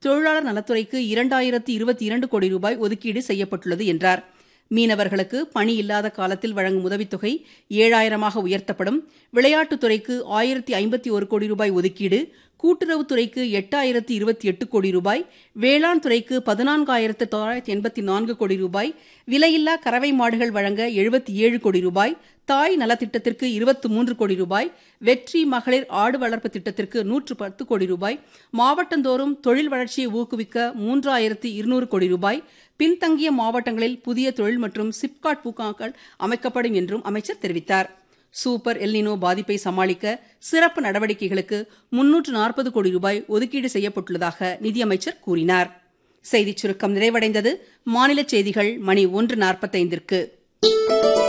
தொழிலாளர் நலத்துறைக்கு இரண்டாயிரத்து இருபத்தி இரண்டு கோடி ரூபாய் ஒதுக்கீடு செய்யப்பட்டுள்ளது என்றார் மீனவர்களுக்கு பணி இல்லாத காலத்தில் வழங்கும் உதவித்தொகை ஏழாயிரமாக உயர்த்தப்படும் விளையாட்டுத்துறைக்கு ஆயிரத்தி ஐம்பத்தி ஒரு கோடி ரூபாய் ஒதுக்கீடு கூட்டுறவுத்துறைக்கு எட்டாயிரத்து இருபத்தி எட்டு கோடி ரூபாய் வேளாண் துறைக்கு பதினான்காயிரத்து தொள்ளாயிரத்தி எண்பத்தி நான்கு கோடி ரூபாய் விலையில்லா கறவை மாடுகள் வழங்க எழுபத்தி ஏழு கோடி ரூபாய் தாய் நலத்திட்டத்திற்கு இருபத்தி மூன்று கோடி ரூபாய் வெற்றி மகளிர் ஆடு வளர்ப்பு திட்டத்திற்கு நூற்று பத்து கோடி ரூபாய் மாவட்டந்தோறும் தொழில் வளர்ச்சியை ஊக்குவிக்க மூன்றாயிரத்து இருநூறு கோடி ரூபாய் பின்தங்கிய மாவட்டங்களில் புதிய தொழில் மற்றும் சிப்காட் பூங்காக்கள் அமைக்கப்படும் என்றும் அமைச்சர் தெரிவித்தார் சூப்பர் எல்னினோ பாதிப்பை சமாளிக்க சிறப்பு நடவடிக்கைகளுக்கு முன்னூற்று நாற்பது கோடி ரூபாய் ஒதுக்கீடு செய்யப்பட்டுள்ளதாக நிதியமைச்சர் கூறினார் செய்திச் சுருக்கம் நிறைவடைந்தது மாநில செய்திகள் மணி ஒன்று நாற்பத்தைந்திற்கு